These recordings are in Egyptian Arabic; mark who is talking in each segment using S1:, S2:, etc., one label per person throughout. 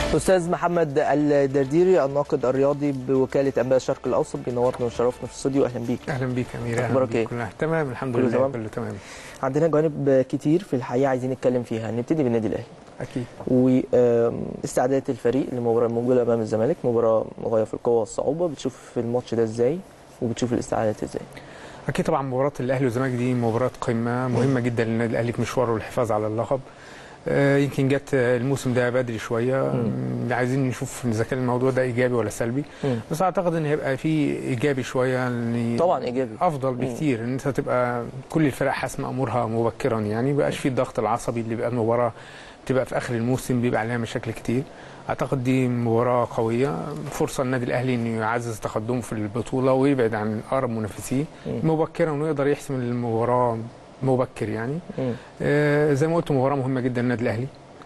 S1: استاذ محمد الدرديري الناقد الرياضي بوكاله انباء الشرق الاوسط بينورنا وشرفنا في الاستوديو اهلا بيك
S2: اهلا بيك يا امير اهلا
S1: أخبارك
S2: بيك
S1: إيه؟
S2: كلها تمام الحمد
S1: كله
S2: لله
S1: تمام؟
S2: كله تمام
S1: عندنا جوانب كتير في الحقيقه عايزين نتكلم فيها نبتدي بالنادي الاهلي
S2: اكيد
S1: واستعدادات الفريق للمباراه الموجوده امام الزمالك مباراه غايه في القوه والصعوبه بتشوف الماتش ده ازاي وبتشوف الاستعدادات ازاي
S2: اكيد طبعا مباراه الاهلي والزمالك دي مباراه قمه مهمه جدا للنادي الاهلي في مشواره والحفاظ على اللقب آه، يمكن جت الموسم ده بدري شويه مم. عايزين نشوف اذا كان الموضوع ده ايجابي ولا سلبي
S1: مم.
S2: بس اعتقد ان هيبقى في ايجابي شويه ان
S1: طبعا ايجابي
S2: افضل بكتير ان انت تبقى كل الفرق حاسمه امورها مبكرا يعني مبقاش في الضغط العصبي اللي بيبقى المباراه بتبقى في اخر الموسم بيبقى عليها مشاكل كتير اعتقد دي مباراه قويه فرصه النادي الاهلي انه يعزز تقدمه في البطوله ويبعد عن اقرب منافسيه
S1: مم.
S2: مبكرا ويقدر يحسم المباراه مبكر يعني
S1: مم.
S2: آه، زي ما قلت مباراه مهمه جدا للنادي الاهلي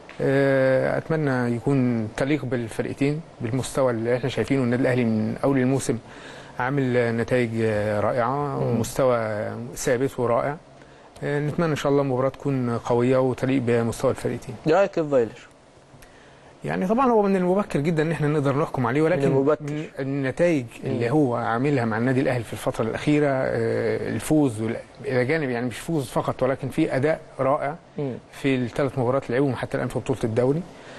S2: آه، اتمنى يكون تليق بالفرقتين بالمستوى اللي احنا شايفينه النادي الاهلي من اول الموسم عامل نتائج آه، رائعه
S1: مم.
S2: ومستوى ثابت ورائع آه، نتمنى ان شاء الله المباراه تكون قويه وتليق بمستوى الفرقتين
S1: ايه رايك في فايلر؟
S2: يعني طبعا هو من المبكر جدا ان احنا نقدر نحكم عليه ولكن
S1: المبكر.
S2: من النتائج اللي
S1: مم.
S2: هو عاملها مع النادي الاهلي في الفتره الاخيره آه، الفوز وال- الى جانب يعني مش فوز فقط ولكن في اداء رائع
S1: مم.
S2: في الثلاث مباريات اللي لعبهم حتى الان في بطوله الدوري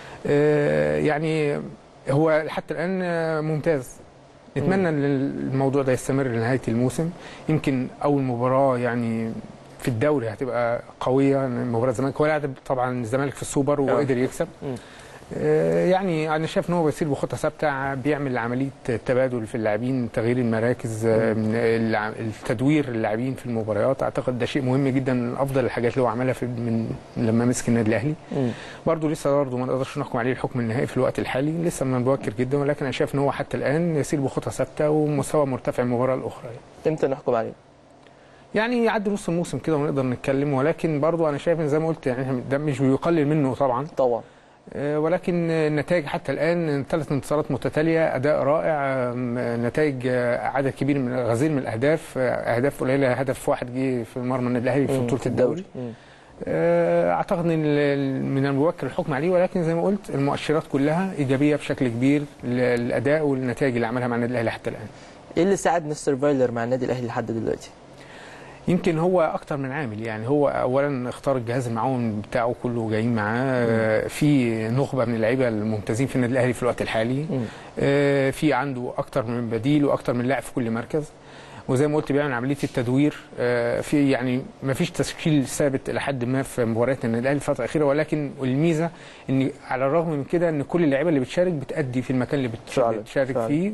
S2: آه، يعني هو حتى الان آه، ممتاز نتمنى ان الموضوع ده يستمر لنهايه الموسم يمكن اول مباراه يعني في الدوري هتبقى قويه مباراه الزمالك هو لعب طبعا الزمالك في السوبر وقدر يكسب
S1: مم.
S2: آه، يعني انا شايف ان هو بيسير بخطه ثابته بيعمل عمليه تبادل في اللاعبين تغيير المراكز آه، من الع- التدوير اللاعبين في المباريات اعتقد ده شيء مهم جدا من افضل الحاجات اللي هو عملها في من لما مسك النادي الاهلي
S1: مم.
S2: برضه لسه برضه ما نقدرش نحكم عليه الحكم النهائي في الوقت الحالي لسه من مبكر جدا ولكن انا شايف ان هو حتى الان يسير بخطه ثابته ومستوى مرتفع من المباراه الاخرى يعني.
S1: امتى نحكم عليه؟
S2: يعني يعدي نص الموسم كده ونقدر نتكلم ولكن برضه انا شايف ان زي ما قلت يعني إحنا ده مش بيقلل منه طبعا
S1: طبعا
S2: آه، ولكن النتائج حتى الان ثلاث انتصارات متتاليه اداء رائع آم، نتائج آه، عدد كبير من غزير من الاهداف آه، اهداف قليله هدف واحد جه في مرمى النادي الاهلي في
S1: مم.
S2: بطوله الدوري
S1: مم.
S2: آه، اعتقد ان ال- ال- من المبكر الحكم عليه ولكن زي ما قلت المؤشرات كلها ايجابيه بشكل كبير للاداء والنتائج اللي عملها مع النادي الاهلي حتى الان
S1: ايه اللي ساعد مستر فايلر مع النادي الاهلي لحد دلوقتي؟
S2: يمكن هو اكتر من عامل يعني هو اولا اختار الجهاز المعاون بتاعه كله جايين معاه آه، في نخبه من اللعيبه الممتازين في النادي الاهلي في الوقت الحالي
S1: مم.
S2: آه، في عنده اكتر من بديل واكتر من لاعب في كل مركز وزي ما قلت بيعمل عمليه التدوير آه، في يعني ما فيش تشكيل ثابت الى حد ما في مباريات النادي الاهلي الفتره الاخيره ولكن الميزه ان على الرغم من كده ان كل اللعيبه اللي بتشارك بتادي في المكان اللي بتش-
S1: فعلا،
S2: بتشارك
S1: فعلا.
S2: فيه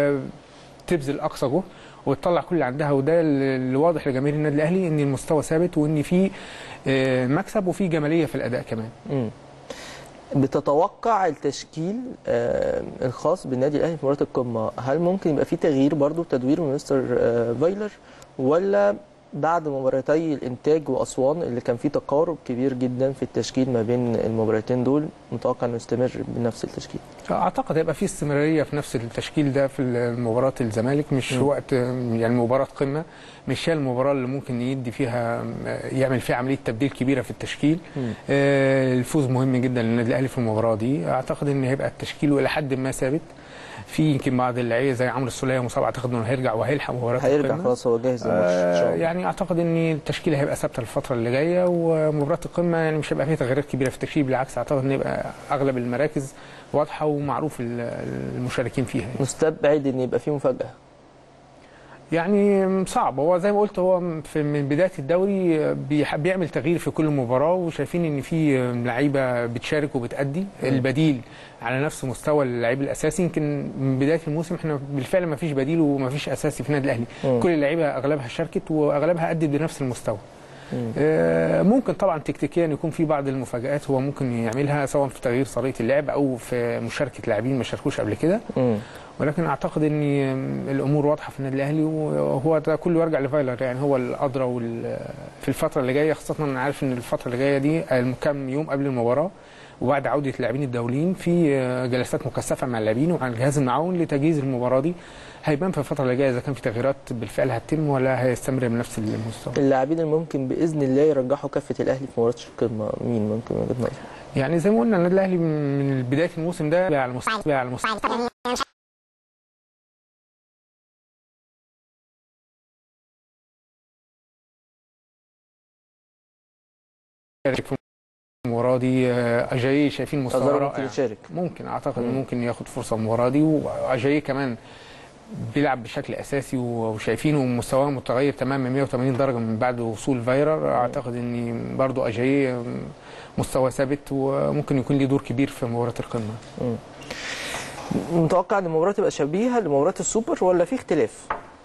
S2: وتبذل اقصى جهد وتطلع كل اللي عندها وده اللي واضح لجماهير النادي الاهلي ان المستوى ثابت وان في آه، مكسب وفي جماليه في الاداء كمان
S1: مم. بتتوقع التشكيل آه، الخاص بالنادي الاهلي في مباراه القمه هل ممكن يبقى في تغيير برضو تدوير من مستر آه، فايلر ولا بعد مباراتي الانتاج واسوان اللي كان في تقارب كبير جدا في التشكيل ما بين المباراتين دول متوقع انه يستمر بنفس التشكيل
S2: اعتقد هيبقى في استمراريه في نفس التشكيل ده في مباراه الزمالك مش
S1: م.
S2: وقت يعني مباراه قمه مش هي المباراه اللي ممكن يدي فيها يعمل فيها عمليه تبديل كبيره في التشكيل
S1: مم.
S2: آه، الفوز مهم جدا للنادي الاهلي في المباراه دي اعتقد ان هيبقى التشكيل الى حد ما ثابت في يمكن بعض اللعيبه زي عمرو السوليه مصاب اعتقد انه هيرجع وهيلحق مباراه
S1: هيرجع
S2: القمة.
S1: خلاص هو جاهز للماتش ان
S2: آه،
S1: شاء الله
S2: يعني اعتقد ان التشكيل هيبقى ثابته الفتره اللي جايه ومباراه القمه يعني مش هيبقى فيها تغييرات كبيره في التشكيل بالعكس اعتقد ان يبقى اغلب المراكز واضحه ومعروف ال- المشاركين فيها
S1: مستبعد ان يبقى في مفاجاه
S2: يعني صعب هو زي ما قلت هو في من بدايه الدوري بيح- بيعمل تغيير في كل مباراه وشايفين ان في لعيبه بتشارك وبتأدي البديل على نفس مستوى اللعيب الاساسي يمكن من بدايه الموسم احنا بالفعل ما فيش بديل وما فيش اساسي في النادي الاهلي
S1: مم.
S2: كل اللعيبه اغلبها شاركت واغلبها ادت بنفس المستوى
S1: مم.
S2: آه، ممكن طبعا تكتيكيا يكون في بعض المفاجآت هو ممكن يعملها سواء في تغيير طريقه اللعب او في مشاركه لاعبين ما شاركوش قبل كده
S1: مم.
S2: ولكن اعتقد ان الامور واضحه في النادي الاهلي وهو ده كله يرجع لفايلر يعني هو الادرى وال- في الفتره اللي جايه خاصه انا عارف ان الفتره اللي جايه دي كام يوم قبل المباراه وبعد عوده اللاعبين الدوليين في جلسات مكثفه مع اللاعبين ومع الجهاز المعاون لتجهيز المباراه دي هيبان في الفتره اللي جايه اذا كان في تغييرات بالفعل هتتم ولا هيستمر بنفس المستوى
S1: اللاعبين اللي ممكن باذن الله يرجحوا كفه الاهلي في مباراه القمه مين ممكن من وجهه نظرك؟
S2: يعني زي ما قلنا النادي الاهلي من بدايه الموسم ده على مستوى على مستوى في المباراه دي آه، اجاي شايفين مستوى
S1: أظهر
S2: رائع
S1: ممكن يشارك
S2: ممكن اعتقد
S1: مم.
S2: ممكن ياخد فرصه المباراه دي واجاي كمان بيلعب بشكل اساسي وشايفينه مستواه متغير تماما 180 درجه من بعد وصول فايرر اعتقد ان برضو اجاي مستوى ثابت وممكن يكون ليه دور كبير في مباراه القمه
S1: مم. متوقع ان المباراه تبقى شبيهه لمباراه السوبر ولا في اختلاف؟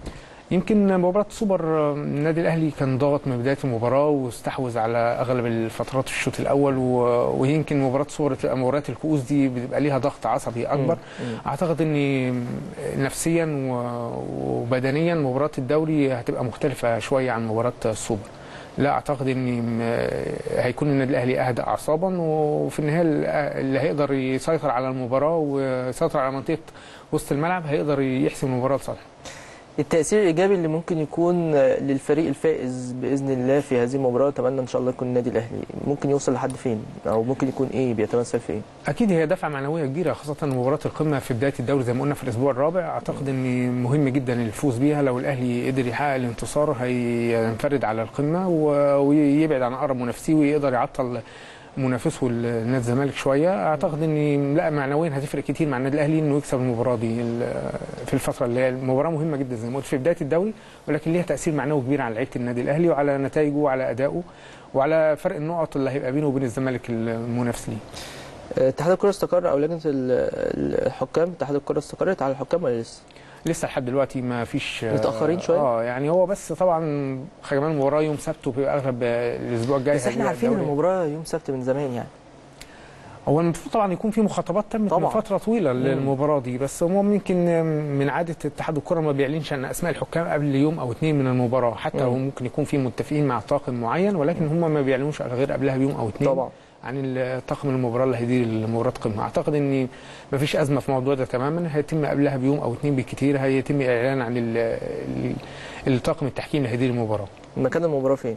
S2: يمكن مباراة سوبر النادي الأهلي كان ضاغط من بداية المباراة واستحوذ على أغلب الفترات في الشوط الأول و- ويمكن مباراة سوبر تبقى مباريات الكؤوس دي بيبقى ليها ضغط عصبي أكبر
S1: مم.
S2: أعتقد أن نفسيا و- وبدنيا مباراة الدوري هتبقى مختلفة شوية عن مباراة السوبر لا اعتقد ان هيكون النادي الاهلي اهدى اعصابا وفي النهايه اللي هيقدر يسيطر على المباراه ويسيطر على منطقه وسط الملعب هيقدر يحسم المباراه لصالحه
S1: التأثير الإيجابي اللي ممكن يكون للفريق الفائز بإذن الله في هذه المباراة أتمنى إن شاء الله يكون النادي الأهلي ممكن يوصل لحد فين أو ممكن يكون إيه بيتمثل في إيه؟
S2: اكيد هي دفعه معنويه كبيره خاصه مباراه القمه في بدايه الدوري زي ما قلنا في الاسبوع الرابع اعتقد ان مهم جدا الفوز بيها لو الاهلي قدر يحقق الانتصار هينفرد على القمه و- ويبعد عن اقرب منافسيه ويقدر يعطل منافسه نادي الزمالك شويه اعتقد ان لا معنويا هتفرق كتير مع النادي الاهلي انه يكسب المباراه دي ال- في الفتره اللي هي المباراه مهمه جدا زي ما قلت في بدايه الدوري ولكن ليها تاثير معنوي كبير على لعيبه النادي الاهلي وعلى نتائجه وعلى ادائه وعلى فرق النقط اللي هيبقى بينه وبين الزمالك المنافس ليه
S1: اتحاد الكرة استقر أو لجنة ال- الحكام اتحاد الكرة استقرت على الحكام ولا لسه؟
S2: لسه لحد دلوقتي ما فيش
S1: متأخرين شوية؟
S2: اه يعني هو بس طبعا كمان المباراه يوم سبت وبيبقى اغلب الاسبوع الجاي
S1: بس احنا
S2: هيبقى
S1: عارفين ان
S2: الدوري.
S1: المباراة يوم سبت من زمان يعني
S2: هو المفروض طبعا يكون في مخاطبات تمت من
S1: طبعاً.
S2: فتره طويله للمباراه دي بس هو يمكن من عاده اتحاد الكره ما بيعلنش عن اسماء الحكام قبل يوم او اثنين من المباراه حتى لو
S1: مم.
S2: ممكن يكون في متفقين مع طاقم معين ولكن هم ما بيعلنوش غير قبلها بيوم او اثنين
S1: طبعا
S2: عن الطاقم المباراه اللي هيدير المباراه قمه اعتقد ان ما فيش ازمه في الموضوع ده تماما هيتم قبلها بيوم او اثنين بالكثير هيتم اعلان عن ال- ال- الطاقم التحكيم اللي هيدير المباراه
S1: مكان المباراة فين؟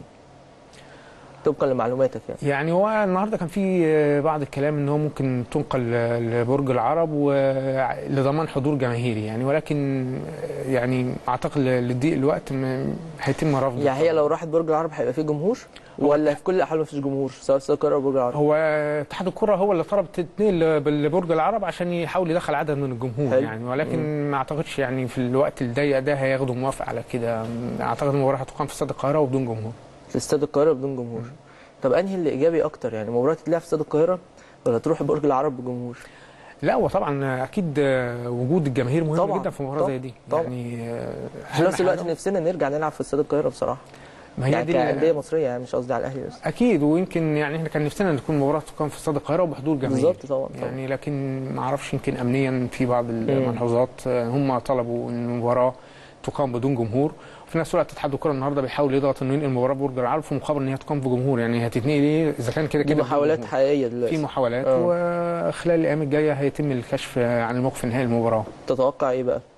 S1: طبقا لمعلوماتك يعني
S2: يعني هو النهارده كان في بعض الكلام ان هو ممكن تنقل لبرج العرب ولضمان حضور جماهيري يعني ولكن يعني اعتقد لضيق الوقت م- هيتم رفض
S1: يعني هي لو راحت برج العرب هيبقى فيه جمهور ولا في كل الأحوال مفيش جمهور سواء استاد القاهرة أو برج العرب؟
S2: هو اتحاد الكره هو اللي طلب تتنقل لبرج العرب عشان يحاول يدخل عدد من الجمهور
S1: حلو.
S2: يعني ولكن ما اعتقدش يعني في الوقت الضيق ده هياخدوا موافقه على كده اعتقد المباراه هتقام في استاد القاهره وبدون جمهور
S1: في استاد القاهرة بدون جمهور طب أنهي اللي إيجابي أكتر يعني مباراة تتلعب في استاد القاهرة ولا تروح برج العرب بجمهور؟
S2: لا هو طبعا اكيد وجود الجماهير مهم
S1: طبعاً.
S2: جدا في مباراه
S1: طبعاً.
S2: زي دي
S1: طبعاً.
S2: يعني
S1: في نفس
S2: أهم
S1: الوقت
S2: حاجة-
S1: نفسنا نرجع نلعب في استاد القاهرة بصراحة
S2: ما هي
S1: يعني
S2: دي
S1: كأندية
S2: ال-
S1: مصرية يعني مش قصدي على الأهلي بس
S2: اكيد ويمكن يعني احنا كان نفسنا ان تكون المباراه تقام في استاد القاهره وبحضور جماهيري
S1: بالظبط طبعا طبعا
S2: يعني لكن ما اعرفش يمكن امنيا في بعض الملحوظات آه، هم طلبوا ان المباراه تقام بدون جمهور وفي نفس الوقت اتحاد الكره النهارده بيحاول يضغط انه ينقل المباراه برج العرب في مقابل ان هي تقام بجمهور يعني هتتنقل ايه اذا كان كده
S1: دي
S2: كده بدون
S1: محاولات
S2: جمهور.
S1: حقيقية
S2: في
S1: دلوقتي
S2: محاولات
S1: آه.
S2: وخلال الايام الجايه هيتم الكشف عن الموقف النهائي للمباراه
S1: تتوقع إيه بقى؟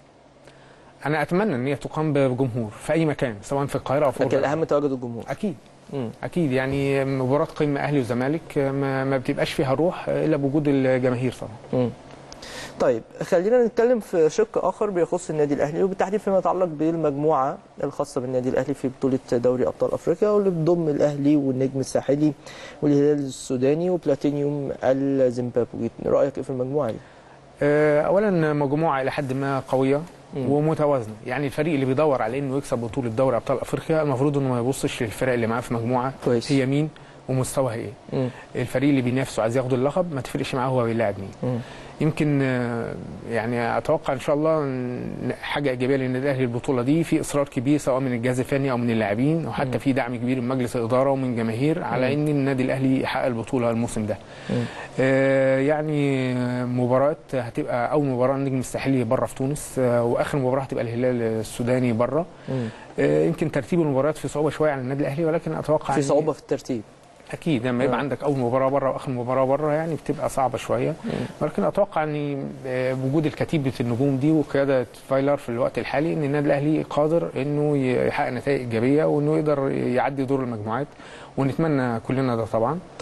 S2: انا اتمنى ان هي تقام بجمهور في اي مكان سواء في القاهره او في
S1: لكن
S2: برج
S1: الأهم تواجد الجمهور
S2: اكيد
S1: مم.
S2: اكيد يعني مباراه قمه اهلي وزمالك ما, ما بتبقاش فيها روح الا بوجود الجماهير طبعا
S1: مم. طيب خلينا نتكلم في شق اخر بيخص النادي الاهلي وبالتحديد فيما يتعلق بالمجموعه الخاصه بالنادي الاهلي في بطوله دوري ابطال افريقيا واللي بتضم الاهلي والنجم الساحلي والهلال السوداني وبلاتينيوم الزيمبابوي رايك ايه في المجموعه دي؟
S2: آه، اولا مجموعه الى حد ما قويه
S1: مم.
S2: ومتوازنه يعني الفريق اللي بيدور على انه يكسب بطوله دوري ابطال افريقيا المفروض انه ما يبصش للفرق اللي معاه في مجموعه
S1: كويس
S2: هي مين ومستواها ايه
S1: مم.
S2: الفريق اللي بينافسه عايز ياخد اللقب ما تفرقش معاه هو بيلاعب مين
S1: مم.
S2: يمكن آه، يعني اتوقع ان شاء الله إن حاجه ايجابيه للنادي الاهلي البطوله دي في اصرار كبير سواء من الجهاز الفني او من اللاعبين او حتى في دعم كبير من مجلس الاداره ومن جماهير على ان النادي الاهلي يحقق البطوله الموسم ده
S1: مم.
S2: آه، يعني آه، مباراة هتبقى أول مباراة النجم الساحلي بره في تونس آه، وآخر مباراة هتبقى الهلال السوداني بره
S1: مم.
S2: آه، يمكن ترتيب المباريات في صعوبة شوية على النادي الأهلي ولكن أتوقع
S1: في
S2: إن-
S1: صعوبه في الترتيب
S2: أكيد لما يبقى
S1: آه.
S2: عندك أول مباراة بره وآخر مباراة بره يعني بتبقى صعبة شوية ولكن أتوقع أن آه، وجود الكتيبة النجوم دي وقيادة فايلر في الوقت الحالي أن النادي الأهلي قادر أنه يحقق نتائج إيجابية وأنه يقدر يعدي دور المجموعات ونتمنى كلنا ده طبعا
S1: طبعا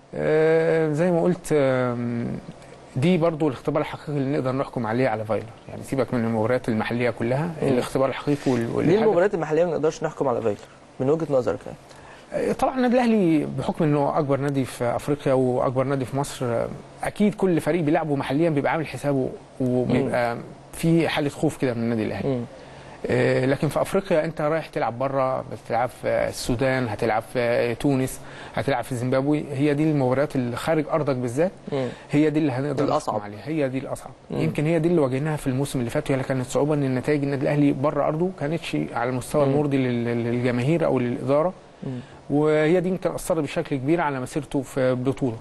S2: آه، زي ما قلت آم، دي برضو الاختبار الحقيقي اللي نقدر نحكم عليه على فايلر يعني سيبك من المباريات المحليه كلها
S1: مم.
S2: الاختبار الحقيقي وال-
S1: ليه
S2: والهدف-
S1: المباريات المحليه ما نقدرش نحكم على فايلر من وجهه نظرك يعني
S2: طبعا النادي الاهلي بحكم انه اكبر نادي في افريقيا واكبر نادي في مصر اكيد كل فريق بيلعبه محليا بيبقى عامل حسابه وبيبقى في حاله خوف كده من النادي الاهلي
S1: مم.
S2: آه، لكن في افريقيا انت رايح تلعب بره بتلعب في السودان هتلعب في تونس هتلعب في زيمبابوي هي دي المباريات اللي خارج ارضك بالذات
S1: مم.
S2: هي دي اللي هنقدر
S1: الأصعب.
S2: نحكم عليها هي دي الاصعب
S1: مم.
S2: يمكن هي دي اللي واجهناها في الموسم اللي فات وهي اللي كانت صعوبه ان النتائج النادي الاهلي بره ارضه كانتش على المستوى
S1: مم.
S2: المرضي لل- للجماهير او للاداره
S1: مم.
S2: وهي دي يمكن اثرت بشكل كبير على مسيرته في بطوله.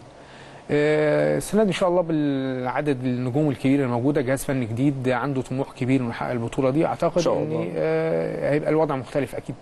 S2: آه، السنه دي ان شاء الله بالعدد النجوم الكبيره الموجوده جهاز فني جديد عنده طموح كبير انه يحقق البطوله دي اعتقد
S1: إن شاء الله.
S2: ان آه، هيبقى الوضع مختلف اكيد.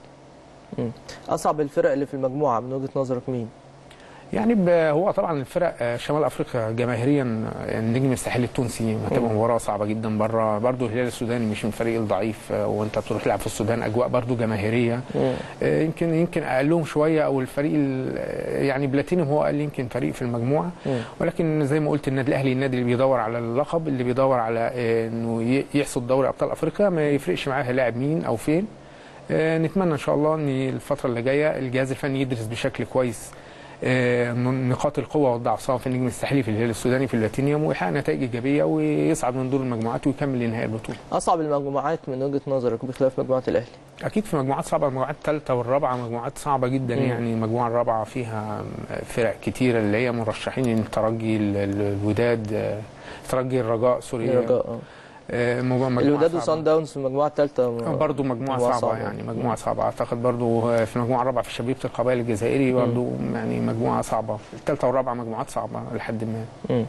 S1: اصعب الفرق اللي في المجموعه من وجهه نظرك مين
S2: يعني ب- هو طبعا الفرق آه، شمال افريقيا جماهيريا آه، النجم الساحلي التونسي هتبقى
S1: مم.
S2: مباراه صعبه جدا بره برضه الهلال السوداني مش من الفريق الضعيف آه، وانت بتروح تلعب في السودان اجواء برضه جماهيريه
S1: مم.
S2: آه، يمكن يمكن اقلهم شويه او الفريق ال- آه، يعني بلاتينيوم هو اقل يمكن فريق في المجموعه
S1: مم.
S2: ولكن زي ما قلت النادي الاهلي النادي اللي بيدور على اللقب اللي بيدور على آه، انه ي- يحصد دوري ابطال افريقيا ما يفرقش معاه لاعب مين او فين آه، نتمنى ان شاء الله ان الفتره اللي جايه الجهاز الفني يدرس بشكل كويس آه، من نقاط القوه والضعف سواء في النجم الساحلي في الهلال السوداني في اللاتينيوم ويحقق نتائج ايجابيه ويصعد من دور المجموعات ويكمل لنهائي البطوله.
S1: اصعب المجموعات من وجهه نظرك بخلاف مجموعه الاهلي
S2: اكيد في مجموعات صعبه المجموعات الثالثه والرابعه مجموعات صعبه جدا
S1: مم.
S2: يعني المجموعه الرابعه فيها فرق كتيره اللي هي مرشحين الترجي ال- ال- الوداد آه، الترجي الرجاء سوري
S1: الرجاء اه
S2: آه، مجموعة
S1: الوداد
S2: صعبة.
S1: وصن داونز في المجموعه الثالثه
S2: برضه مجموعة
S1: مجموعة
S2: صعبة,
S1: صعبة.
S2: يعني مجموعة صعبة أعتقد برضه في المجموعة الرابعة في شبيبة القبائل الجزائري برضه يعني مجموعة صعبة الثالثة والرابعة مجموعات صعبة لحد ما
S1: مم.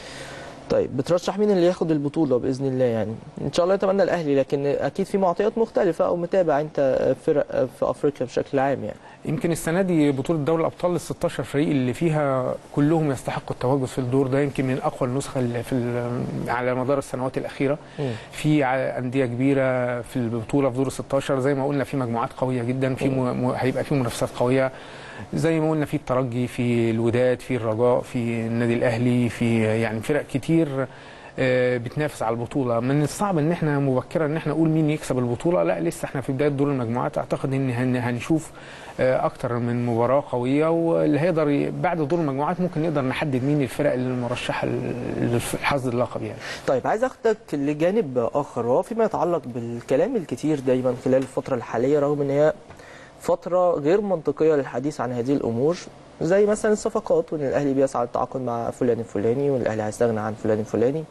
S1: طيب بترشح مين اللي ياخد البطوله باذن الله يعني ان شاء الله نتمنى الاهلي لكن اكيد في معطيات مختلفه او متابع انت فرق في افريقيا بشكل عام يعني
S2: يمكن السنة دي بطولة دوري الأبطال ال 16 فريق اللي فيها كلهم يستحقوا التواجد في الدور ده يمكن من أقوى النسخة اللي في ال- على مدار السنوات الأخيرة في ع- أندية كبيرة في البطولة في دور ال 16 زي ما قلنا في مجموعات قوية جدا في م... م... هيبقى في منافسات قوية زي ما قلنا في الترجي في الوداد في الرجاء في النادي الأهلي في يعني فرق كتير آه، بتنافس على البطوله من الصعب ان احنا مبكرا ان احنا نقول مين يكسب البطوله لا لسه احنا في بدايه دور المجموعات اعتقد ان هن- هنشوف آه، اكتر من مباراه قويه واللي هيقدر ي- بعد دور المجموعات ممكن نقدر نحدد مين الفرق اللي المرشحه لحظ اللقب يعني
S1: طيب عايز اخدك لجانب اخر وهو فيما يتعلق بالكلام الكتير دايما خلال الفتره الحاليه رغم ان هي فتره غير منطقيه للحديث عن هذه الامور زي مثلا الصفقات وان الاهلي بيسعى للتعاقد مع فلان الفلاني وان الاهلي هيستغنى عن فلان الفلاني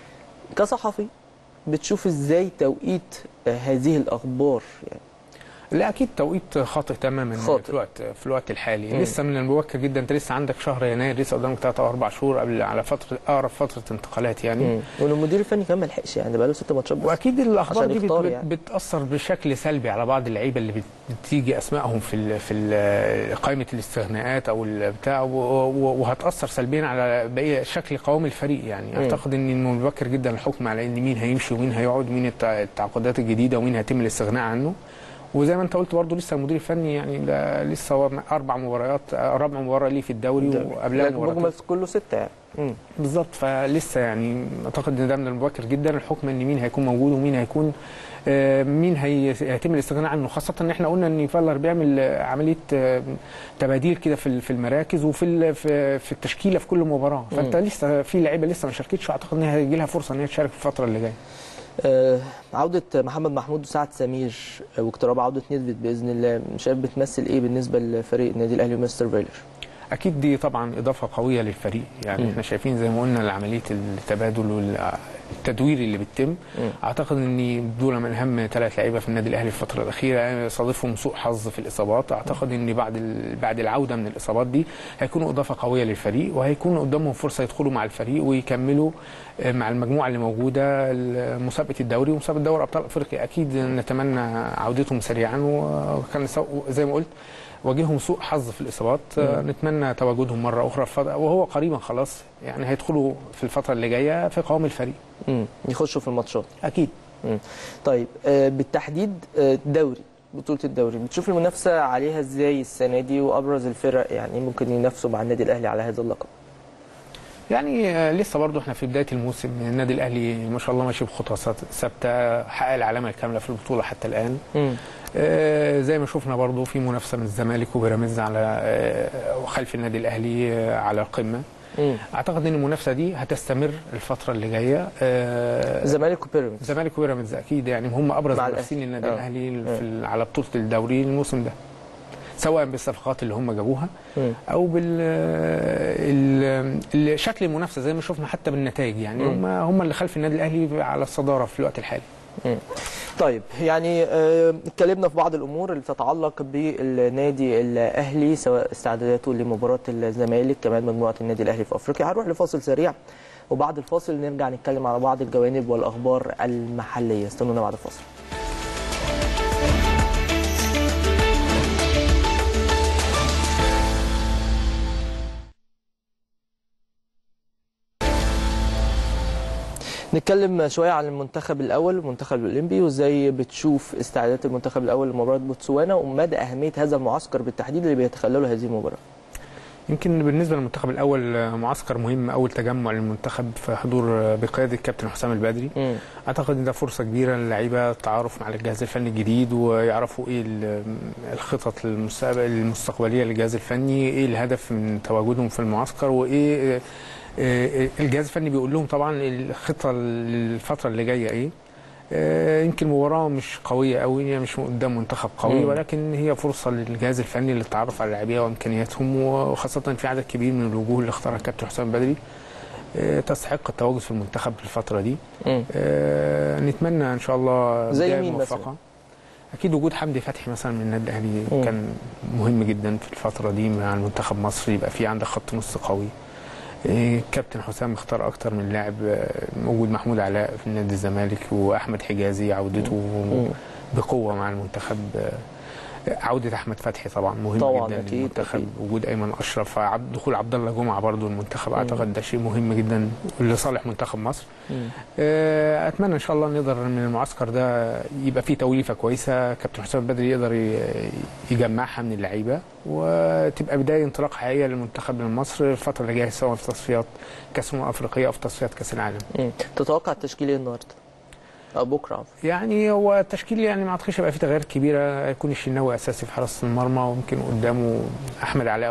S1: كصحفي بتشوف ازاي توقيت آه، هذه الاخبار يعني
S2: لا اكيد توقيت خاطئ تماما
S1: خاطئ.
S2: في الوقت في الوقت الحالي
S1: مم.
S2: لسه من المبكر جدا انت لسه عندك شهر يناير لسه قدامك ثلاث او اربع شهور قبل على فتره اقرب فتره انتقالات يعني
S1: مم. وان المدير الفني كمان ما لحقش يعني ده بقى له ست ماتشات بس
S2: واكيد الاخبار
S1: عشان
S2: دي بت
S1: يختار
S2: بت
S1: يعني.
S2: بتاثر بشكل سلبي على بعض اللعيبه اللي بت- بتيجي اسمائهم في ال في ال قائمه الاستغناءات او البتاع و- و- وهتاثر سلبيا على بقيه شكل قوام الفريق يعني
S1: مم.
S2: اعتقد ان من مبكر جدا الحكم على ان مين هيمشي ومين هيقعد ومين التع- التعاقدات الجديده ومين هيتم الاستغناء عنه وزي ما انت قلت برضه لسه المدير الفني يعني ده لسه هو اربع مباريات رابع مباراه ليه في الدوري وقبلها
S1: لكن
S2: مباراتين
S1: مجمل كله سته يعني مم.
S2: بالظبط فلسه يعني اعتقد ان ده من المبكر جدا الحكم ان مين هيكون موجود ومين هيكون آه، مين هي- هيتم الاستغناء عنه خاصه ان احنا قلنا ان فالر بيعمل آه، عمليه آه، تباديل كده في ال- في المراكز وفي ال- في في التشكيله في كل مباراه فانت
S1: مم.
S2: لسه في لعيبه لسه ما شاركتش واعتقد ان هيجي لها فرصه ان هي تشارك في الفتره اللي جايه
S1: آه، عودة محمد محمود وسعد سمير آه، واقتراب عودة نيدفيد بإذن الله شايف بتمثل إيه بالنسبة لفريق النادي الأهلي ومستر فيلر؟
S2: اكيد دي طبعا اضافه قويه للفريق يعني
S1: مم.
S2: احنا شايفين زي ما قلنا عمليه التبادل والتدوير اللي بيتم
S1: مم.
S2: اعتقد ان دول من اهم ثلاث لعيبه في النادي الاهلي الفتره الاخيره صادفهم سوء حظ في الاصابات اعتقد ان بعد ال- بعد العوده من الاصابات دي هيكونوا اضافه قويه للفريق وهيكون قدامهم فرصه يدخلوا مع الفريق ويكملوا آه، مع المجموعه اللي موجوده ال- مسابقه الدوري ومسابقه دوري ابطال افريقيا اكيد نتمنى عودتهم سريعا وكان سو- زي ما قلت واجههم سوء حظ في الاصابات آه،
S1: مم.
S2: نتمنى تواجدهم مره اخرى في- وهو قريبا خلاص يعني هيدخلوا في الفتره اللي جايه في قوام الفريق
S1: مم. يخشوا في الماتشات
S2: اكيد
S1: طيب آه، بالتحديد آه، الدوري بطوله الدوري بتشوف المنافسه عليها ازاي السنه دي وابرز الفرق يعني ممكن ينافسوا مع النادي الاهلي على هذا اللقب
S2: يعني آه، لسه برضو احنا في بدايه الموسم النادي الاهلي ما شاء الله ماشي بخطى ثابته- ثابته حقق العلامه الكامله في البطوله حتى الان
S1: مم.
S2: آه، زي ما شفنا برضو في منافسه من الزمالك وبيراميدز على آه، وخلف النادي الاهلي آه، على القمه
S1: مم.
S2: اعتقد ان المنافسه دي هتستمر الفتره اللي جايه آه،
S1: الزمالك وبيراميدز
S2: الزمالك وبيراميدز اكيد يعني هم ابرز
S1: مع
S2: المنافسين
S1: الأهلي.
S2: للنادي
S1: آه.
S2: الاهلي
S1: آه.
S2: في ال- على بطوله الدوري الموسم ده سواء بالصفقات اللي هم جابوها
S1: مم.
S2: او بال ال- ال- شكل المنافسه زي ما شفنا حتى بالنتائج يعني
S1: مم.
S2: هم هم اللي خلف النادي الاهلي على الصداره في الوقت الحالي
S1: طيب يعني آه، اتكلمنا في بعض الامور اللي تتعلق بالنادي الاهلي سواء استعداداته لمباراه الزمالك كمان مجموعه النادي الاهلي في افريقيا هنروح لفاصل سريع وبعد الفاصل نرجع نتكلم على بعض الجوانب والاخبار المحليه استنونا بعد الفاصل نتكلم شويه عن المنتخب الاول المنتخب الاولمبي وازاي بتشوف استعدادات المنتخب الاول لمباراه بوتسوانا ومدى اهميه هذا المعسكر بالتحديد اللي بيتخلله هذه المباراه
S2: يمكن بالنسبه للمنتخب الاول معسكر مهم اول تجمع للمنتخب في حضور بقياده الكابتن حسام البدري
S1: مم.
S2: اعتقد ان ده فرصه كبيره للعيبه التعارف مع الجهاز الفني الجديد ويعرفوا ايه ال- الخطط المستقبل المستقبليه للجهاز الفني ايه الهدف من تواجدهم في المعسكر وايه آه، الجهاز الفني بيقول لهم طبعا الخطه للفتره اللي جايه ايه آه، يمكن مباراه مش قويه قوي هي مش قدام منتخب قوي
S1: مم.
S2: ولكن هي فرصه للجهاز الفني للتعرف على اللاعبيه وامكانياتهم وخاصه في عدد كبير من الوجوه اللي اختارها الكابتن حسام بدري آه، تستحق التواجد في المنتخب في الفتره دي
S1: مم.
S2: آه، نتمنى ان شاء الله
S1: زي
S2: بداية
S1: مين
S2: موفقة.
S1: مثلا؟
S2: اكيد وجود حمدي فتحي مثلا من النادي الاهلي
S1: مم.
S2: كان مهم جدا في الفتره دي مع المنتخب مصر يبقى في عندك خط نص قوي آه، كابتن حسام اختار اكتر من لاعب آه، موجود محمود علاء في نادي الزمالك واحمد حجازي عودته
S1: مم.
S2: بقوه مع المنتخب آه، عودة أحمد فتحي طبعا مهم
S1: طبعاً،
S2: جدا
S1: أكيد،
S2: للمنتخب
S1: أكيد.
S2: وجود أيمن أشرف عبد- دخول عبد الله جمعة برضه المنتخب
S1: مم.
S2: أعتقد ده شيء مهم جدا لصالح منتخب مصر
S1: مم.
S2: آه، اتمنى ان شاء الله نقدر من المعسكر ده يبقى فيه توليفه كويسه كابتن حسام البدري يقدر ي- يجمعها من اللعيبه وتبقى بدايه انطلاق حقيقيه للمنتخب مصر الفتره اللي جايه سواء في تصفيات كاس الامم الافريقيه او في تصفيات كاس العالم
S1: مم. تتوقع التشكيل ايه النهارده؟ او بكره عفوا.
S2: يعني هو التشكيل يعني ما اعتقدش هيبقى فيه تغييرات كبيره هيكون الشناوي اساسي في حراسه المرمى ويمكن قدامه احمد علاء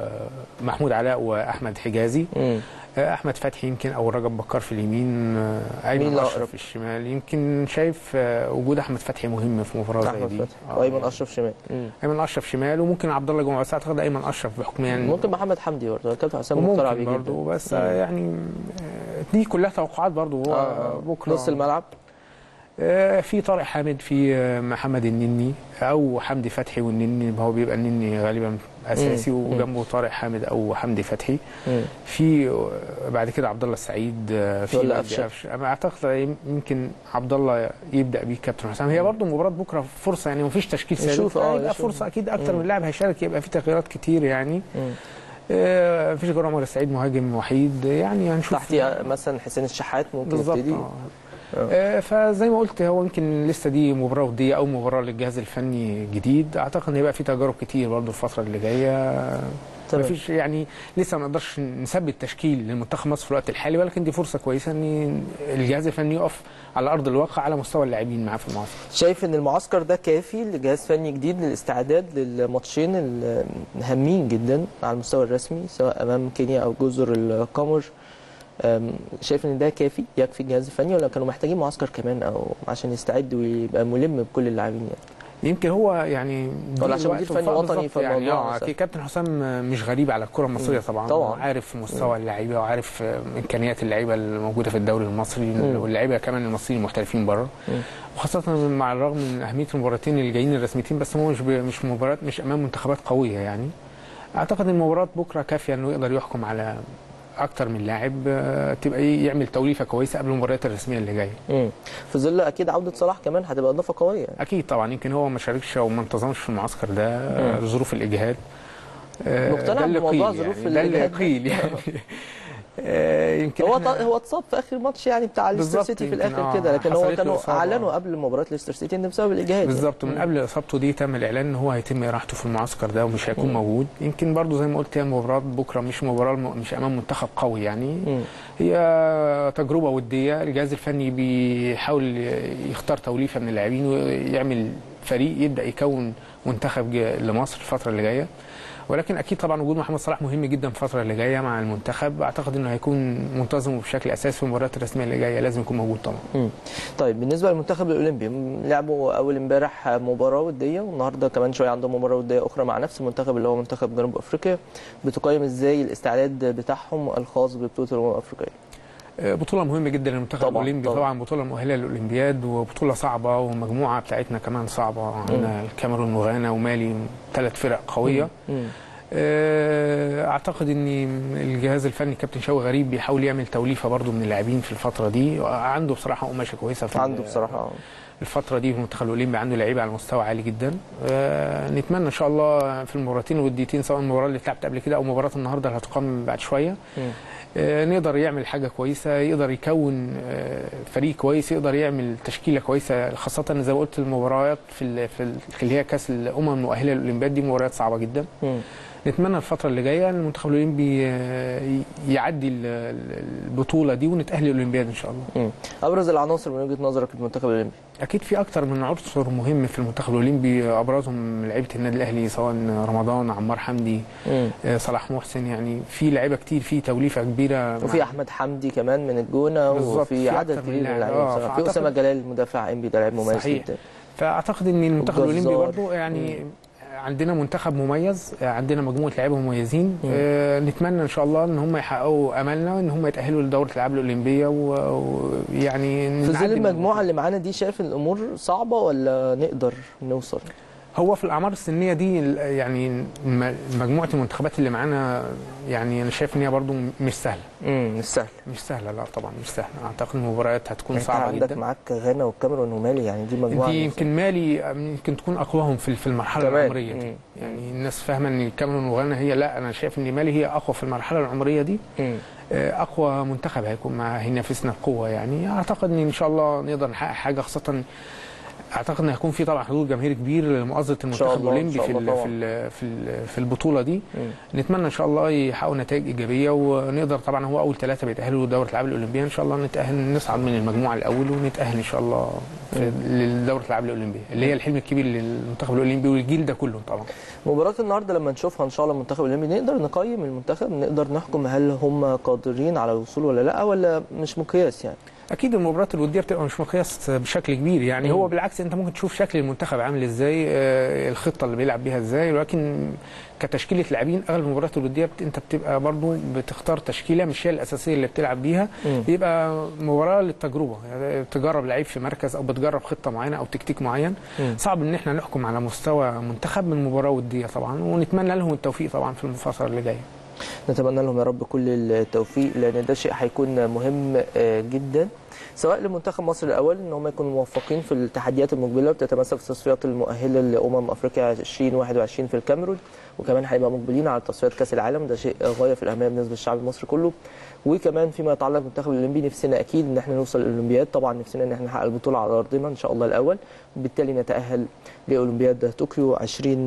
S2: ومحمود علاء واحمد حجازي
S1: مم.
S2: احمد فتحي يمكن او رجب بكار في اليمين آه،
S1: مين
S2: ايمن
S1: الأقرب؟
S2: اشرف في الشمال يمكن شايف آه، وجود احمد فتحي مهم في مباراه زي
S1: احمد
S2: دي
S1: فتحي
S2: آه،
S1: وايمن اشرف شمال مم.
S2: ايمن اشرف شمال وممكن عبد الله جمعه بس اعتقد ايمن اشرف بحكم يعني
S1: ممكن محمد حمدي برضه الكابتن حسام مقتنع
S2: ممكن
S1: بيه
S2: برضه
S1: جدا
S2: بس
S1: مم.
S2: آه، يعني آه، دي كلها توقعات برضه هو
S1: آه.
S2: بكره
S1: نص الملعب
S2: آه، في طارق حامد في آه، محمد النني او حمدي فتحي والنني هو بيبقى النني غالبا اساسي
S1: مم.
S2: وجنبه طارق حامد او حمدي فتحي
S1: مم.
S2: في آه، بعد كده عبد الله السعيد آه، في
S1: ولا
S2: مجدي
S1: قفشة.
S2: قفشة. انا اعتقد يمكن عبد الله يبدا بيه كابتن حسام هي برضه مباراه بكره فرصه يعني مفيش تشكيل ثابت
S1: نشوف، آه،
S2: يبقى
S1: نشوف.
S2: فرصه اكيد اكتر
S1: مم.
S2: من لاعب هيشارك يبقى في تغييرات كتير يعني
S1: مم.
S2: آه، مفيش غير عمر السعيد مهاجم وحيد يعني هنشوف
S1: تحتي مثلا حسين الشحات ممكن
S2: بالظبط
S1: يبتدي
S2: آه.
S1: آه.
S2: آه، فزي ما قلت هو يمكن لسه دي مباراه وديه او مباراه للجهاز الفني جديد اعتقد ان هيبقى في تجارب كتير برضه الفتره اللي جايه
S1: تمام.
S2: مفيش يعني لسه ما نقدرش نثبت تشكيل لمنتخب مصر في الوقت الحالي ولكن دي فرصه كويسه ان الجهاز الفني يقف على ارض الواقع على مستوى اللاعبين معاه في المعسكر
S1: شايف ان المعسكر ده كافي لجهاز فني جديد للاستعداد للماتشين الهامين جدا على المستوى الرسمي سواء امام كينيا او جزر القمر أم، شايف ان ده كافي يكفي الجهاز الفني ولا كانوا محتاجين معسكر كمان او عشان يستعد ويبقى ملم بكل اللاعبين يعني
S2: يمكن هو يعني دي
S1: ولا عشان
S2: الوقت
S1: مدير فني
S2: وفاء
S1: وطني
S2: بالظبط يعني
S1: فالموضوع
S2: اه
S1: سهل.
S2: اكيد كابتن حسام مش غريب على الكره المصريه طبعا
S1: طبعاً.
S2: عارف مستوى اللعيبه وعارف امكانيات اللعيبه الموجوده في الدوري المصري
S1: مم.
S2: واللعيبه كمان المصريين المحترفين بره
S1: مم.
S2: وخاصه مع الرغم من اهميه المباراتين اللي جايين الرسميتين بس هو مش ب- مش مباراه مش امام منتخبات قويه يعني اعتقد ان المباراه بكره كافيه انه يقدر يحكم على اكتر من لاعب آه، تبقى يعمل توليفه كويسه قبل المباريات الرسميه اللي جايه
S1: مم. في ظل اكيد عوده صلاح كمان هتبقى اضافه قويه يعني.
S2: اكيد طبعا يمكن هو ما شاركش او ما انتظمش في المعسكر ده آه،
S1: مم.
S2: ظروف الاجهاد آه،
S1: مقتنع
S2: ده اللي
S1: بموضوع
S2: قيل
S1: ظروف
S2: يعني ده اللي
S1: الإجهاد ده؟
S2: قيل يعني آه، يمكن
S1: هو
S2: إحنا-
S1: هو اتصاب في اخر ماتش يعني بتاع ليستر
S2: بالظبط،
S1: سيتي في
S2: يمكن
S1: الاخر
S2: آه،
S1: كده لكن هو
S2: حصلت له
S1: كانوا
S2: إصابة.
S1: اعلنوا قبل مباراه ليستر سيتي ان بسبب الاجهاد
S2: بالظبط
S1: يعني.
S2: من قبل اصابته دي تم الاعلان ان هو هيتم اراحته في المعسكر ده ومش هيكون
S1: مم.
S2: موجود يمكن برضو زي ما قلت هي مباراه بكره مش مباراه الم- مش امام منتخب قوي يعني
S1: مم.
S2: هي تجربه وديه الجهاز الفني بيحاول يختار توليفه من اللاعبين ويعمل فريق يبدا يكون منتخب ج- لمصر الفتره اللي جايه ولكن اكيد طبعا وجود محمد صلاح مهم جدا في الفتره اللي جايه مع المنتخب اعتقد انه هيكون منتظم بشكل اساسي في المباريات الرسميه اللي جايه لازم يكون موجود طبعا
S1: مم. طيب بالنسبه للمنتخب الاولمبي م- لعبوا اول امبارح مباراه وديه والنهارده كمان شويه عندهم مباراه وديه اخرى مع نفس المنتخب اللي هو منتخب جنوب افريقيا بتقيم ازاي الاستعداد بتاعهم الخاص ببطوله الامم الافريقيه
S2: بطولة مهمة جدا للمنتخب
S1: طبعاً،
S2: الأولمبي
S1: طبعاً.
S2: طبعا بطولة مؤهلة للأولمبياد وبطولة صعبة والمجموعة بتاعتنا كمان صعبة عندنا الكاميرون وغانا ومالي ثلاث فرق قوية
S1: مم.
S2: آه، أعتقد أن الجهاز الفني كابتن شوقي غريب بيحاول يعمل توليفة برضو من اللاعبين في الفترة دي عنده بصراحة قماشة كويسة في
S1: عنده
S2: ال-
S1: بصراحه
S2: الفترة دي في المنتخب الأولمبي عنده لعيبة على مستوى عالي جدا آه، نتمنى إن شاء الله في المباراتين والوديتين سواء المباراة اللي اتلعبت قبل كده أو مباراة النهاردة اللي هتقام بعد شوية
S1: مم.
S2: آه، نقدر يعمل حاجة كويسة يقدر يكون آه، فريق كويس يقدر يعمل تشكيلة كويسة خاصة زي ما قلت المباريات في ال- في ال- اللي هي كأس الأمم المؤهلة للأولمبياد دي مباريات صعبة جدا
S1: مم.
S2: نتمنى الفترة اللي جاية إن المنتخب الأولمبي آه، ي- يعدي ال- ال- البطولة دي ونتأهل للأولمبياد إن شاء الله
S1: مم. ابرز العناصر من وجهه نظرك المنتخب الاولمبي
S2: اكيد في اكتر من عنصر مهم في المنتخب الاولمبي ابرزهم لعيبه النادي الاهلي سواء رمضان عمار حمدي
S1: مم.
S2: آه، صلاح محسن يعني في لعيبه كتير في توليفه كبيره
S1: وفي
S2: مع-
S1: احمد حمدي كمان من الجونه
S2: بالظبط،
S1: وفي
S2: في
S1: عدد
S2: أكتر من
S1: كبير من
S2: لاعب.
S1: اللعيبه
S2: آه،
S1: بصراحه في
S2: فأعتقد-
S1: اسامه جلال مدافع انبي ده لاعب مميز
S2: صحيح.
S1: جدا
S2: فاعتقد ان المنتخب الاولمبي
S1: والجزار.
S2: برضه يعني عندنا منتخب مميز آه، عندنا مجموعه لعيبه مميزين
S1: مم.
S2: آه، نتمنى ان شاء الله ان هم يحققوا املنا ان هم يتاهلوا لدوره الالعاب الاولمبيه و- ويعني
S1: في ظل
S2: نعدي من
S1: المجموعه اللي معانا دي شايف ان الامور صعبه ولا نقدر نوصل
S2: هو في الاعمار السنيه دي ال- يعني م- مجموعه المنتخبات اللي معانا يعني انا شايف ان هي برضه مش سهله
S1: امم مش سهل
S2: مش سهله لا طبعا مش سهله اعتقد المباريات هتكون
S1: انت
S2: صعبه
S1: عندك
S2: جدا
S1: معاك غانا والكاميرون ومالي يعني دي مجموعه
S2: دي
S1: مش
S2: يمكن مالي يمكن تكون اقواهم في في المرحله
S1: كمان.
S2: العمريه دي
S1: مم.
S2: يعني الناس فاهمه ان الكاميرون وغانا هي لا انا شايف ان مالي هي اقوى في المرحله العمريه دي
S1: مم.
S2: آه، اقوى منتخب هيكون مع هينافسنا بقوه يعني اعتقد ان ان شاء الله نقدر نحقق حاجه خاصه اعتقد ان هيكون في طبعا حضور جماهيري كبير لمؤازره
S1: شاء
S2: المنتخب
S1: الله، إن
S2: الاولمبي
S1: شاء
S2: في
S1: الله
S2: ال-
S1: طبعاً.
S2: في ال- في ال- في البطوله دي
S1: مم.
S2: نتمنى ان شاء الله يحققوا نتائج ايجابيه ونقدر طبعا هو اول ثلاثه بيتاهلوا لدوره الالعاب الاولمبيه ان شاء الله نتاهل نصعد من المجموعه الاول ونتاهل ان شاء الله في لدوره الالعاب الاولمبيه اللي هي الحلم الكبير للمنتخب الاولمبي والجيل ده كله طبعا
S1: مباراة النهارده لما نشوفها ان شاء الله المنتخب الاولمبي نقدر نقيم المنتخب نقدر نحكم هل هم قادرين على الوصول ولا لا ولا مش مقياس يعني
S2: اكيد المباريات الوديه بتبقى مش مقياس بشكل كبير يعني
S1: مم.
S2: هو بالعكس انت ممكن تشوف شكل المنتخب عامل ازاي آه، الخطه اللي بيلعب بيها ازاي ولكن كتشكيله لاعبين اغلب المباريات الوديه بت- انت بتبقى برضو بتختار تشكيله مش هي الاساسيه اللي بتلعب بيها
S1: مم.
S2: بيبقى مباراه للتجربه يعني بتجرب لعيب في مركز او بتجرب خطه معينه او تكتيك معين
S1: مم.
S2: صعب ان احنا نحكم على مستوى منتخب من مباراه وديه طبعا ونتمنى لهم التوفيق طبعا في الفتره اللي جايه
S1: نتمنى لهم يا رب كل التوفيق لان ده شيء هيكون مهم آه، جدا سواء لمنتخب مصر الاول ان هم يكونوا موفقين في التحديات المقبله بتتمثل في التصفيات المؤهله لامم افريقيا 2021 في الكاميرون وكمان هيبقى مقبلين على تصفيات كاس العالم ده شيء غايه في الاهميه بالنسبه للشعب المصري كله وكمان فيما يتعلق بالمنتخب الاولمبي نفسنا اكيد ان احنا نوصل للاولمبياد طبعا نفسنا ان احنا نحقق البطوله على ارضنا ان شاء الله الاول وبالتالي نتاهل لاولمبياد طوكيو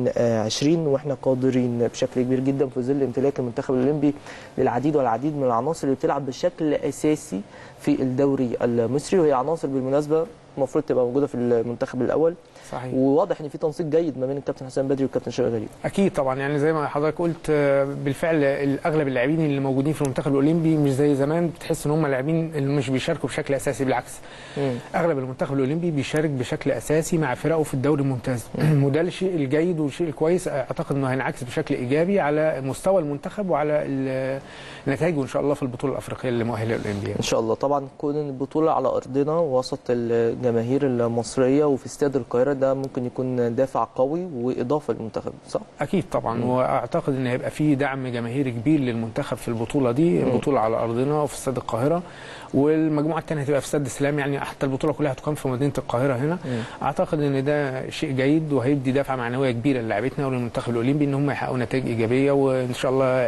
S1: 2020 واحنا قادرين بشكل كبير جدا في ظل امتلاك المنتخب الاولمبي للعديد والعديد من العناصر اللي بتلعب بشكل اساسي في الدوري المصري وهي عناصر بالمناسبه المفروض تبقى موجوده في المنتخب الاول
S2: صحيح
S1: وواضح ان في تنسيق جيد ما بين الكابتن حسام بدري والكابتن شوقي غريب
S2: اكيد طبعا يعني زي ما حضرتك قلت آه، بالفعل اغلب اللاعبين اللي موجودين في المنتخب الاولمبي مش زي زمان بتحس ان هم لاعبين اللي مش بيشاركوا بشكل اساسي بالعكس اغلب المنتخب الاولمبي بيشارك بشكل اساسي مع فرقه في الدوري الممتاز وده الشيء الجيد والشيء الكويس اعتقد انه هينعكس بشكل ايجابي على مستوى المنتخب وعلى ال- نتائجه ان شاء الله في البطوله الافريقيه اللي مؤهله للاولمبياد
S1: ان شاء الله طبعا كون البطوله على ارضنا وسط الجماهير المصريه وفي استاد القاهره ده ممكن يكون دافع قوي واضافه للمنتخب صح
S2: اكيد طبعا واعتقد ان هيبقى في دعم جماهيري كبير للمنتخب في البطوله دي البطوله على ارضنا وفي استاد القاهره والمجموعه الثانيه هتبقى في استاد السلام يعني حتى البطوله كلها هتقام في مدينه القاهره هنا اعتقد ان ده شيء جيد وهيدي دفعه معنويه كبيره للاعبتنا وللمنتخب الاولمبي ان هم يحققوا نتائج ايجابيه وان شاء الله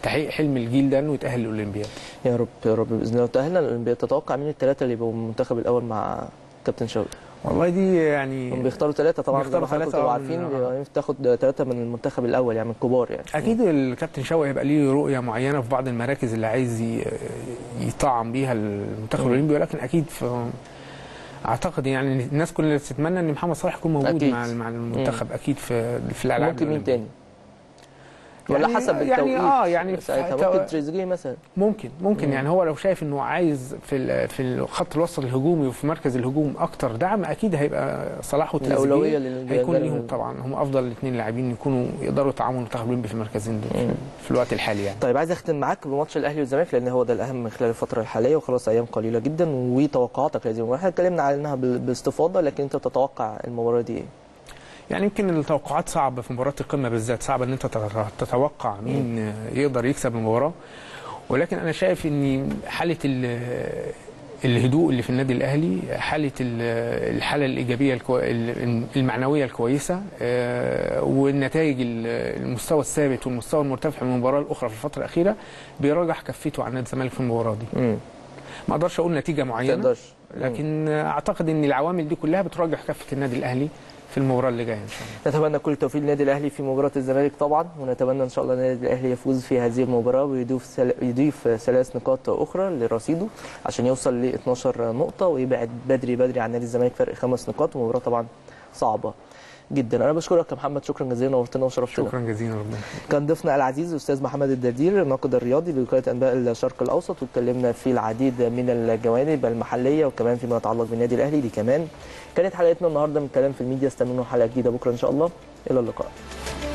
S2: تحقيق حلم الجيل ده انه يتاهل للاولمبياد
S1: يا رب يا رب باذن الله تاهلنا للاولمبياد تتوقع مين الثلاثه اللي يبقوا المنتخب الاول مع كابتن شوقي
S2: والله دي يعني
S1: هم بيختاروا ثلاثه طبعا زي ما
S2: بيختاروا
S1: حضراتكم
S2: ثلاثة
S1: تبقوا
S2: آه،
S1: عارفين
S2: من-
S1: بيبقى تاخد ثلاثه من المنتخب الاول يعني من الكبار يعني
S2: اكيد الكابتن شوقي هيبقى ليه رؤيه معينه في بعض المراكز اللي عايز ي- يطعم بيها المنتخب
S1: مم.
S2: الاولمبي ولكن اكيد في اعتقد يعني الناس كلها تتمنى ان محمد صلاح يكون موجود
S1: أكيد.
S2: مع مع المنتخب اكيد في في الالعاب
S1: ممكن مين
S2: الأولمبية.
S1: تاني ولا
S2: يعني-
S1: حسب
S2: يعني
S1: التوقيت
S2: اه يعني
S1: ساعتها
S2: في-
S1: ممكن تريزيجيه مثلا
S2: ممكن ممكن
S1: مم.
S2: يعني هو لو شايف انه عايز في ال- في الخط الوسط الهجومي وفي مركز الهجوم اكتر دعم اكيد هيبقى صلاح وتريزيجيه
S1: الاولويه لل-
S2: هيكون
S1: لل-
S2: ليهم طبعا هم افضل الاثنين لاعبين يكونوا يقدروا يطعموا المنتخب الاولمبي في المركزين دول
S1: مم.
S2: في الوقت الحالي يعني
S1: طيب عايز اختم معاك بماتش الاهلي والزمالك لان هو ده الاهم من خلال الفتره الحاليه وخلاص ايام قليله جدا وتوقعاتك لهذه المباراه احنا اتكلمنا عنها بال- باستفاضه لكن انت تتوقع المباراه دي ايه؟
S2: يعني يمكن التوقعات صعبه في مباراه القمه بالذات صعب ان انت تت- تتوقع مين يقدر يكسب المباراه ولكن انا شايف ان حاله ال- الهدوء اللي في النادي الاهلي حاله ال- الحاله الايجابيه الكو... ال- المعنويه الكويسه آه، والنتائج ال- المستوى الثابت والمستوى المرتفع من المباراه الاخرى في الفتره الاخيره بيرجح كفته عن نادي الزمالك في المباراه دي
S1: امم
S2: ما اقدرش اقول نتيجه
S1: ما
S2: معينه
S1: تقدرش
S2: لكن اعتقد ان العوامل دي كلها بترجح كفه النادي الاهلي في المباراه اللي جايه ان شاء الله
S1: نتمنى كل التوفيق للنادي الاهلي في مباراه الزمالك طبعا ونتمنى ان شاء الله النادي الاهلي يفوز في هذه المباراه ويضيف سل... يضيف ثلاث نقاط اخرى لرصيده عشان يوصل ل 12 نقطه ويبعد بدري بدري عن نادي الزمالك فرق خمس نقاط ومباراه طبعا صعبه جدا انا بشكرك يا محمد شكرا جزيلا نورتنا وشرفتنا
S2: شكرا جزيلا ربنا
S1: كان ضيفنا العزيز الاستاذ محمد الدردير الناقد الرياضي بوكاله انباء الشرق الاوسط واتكلمنا في العديد من الجوانب المحليه وكمان فيما يتعلق بالنادي الاهلي دي كمان كانت حلقتنا النهارده من كلام في الميديا استنونا حلقه جديده بكره ان شاء الله الى اللقاء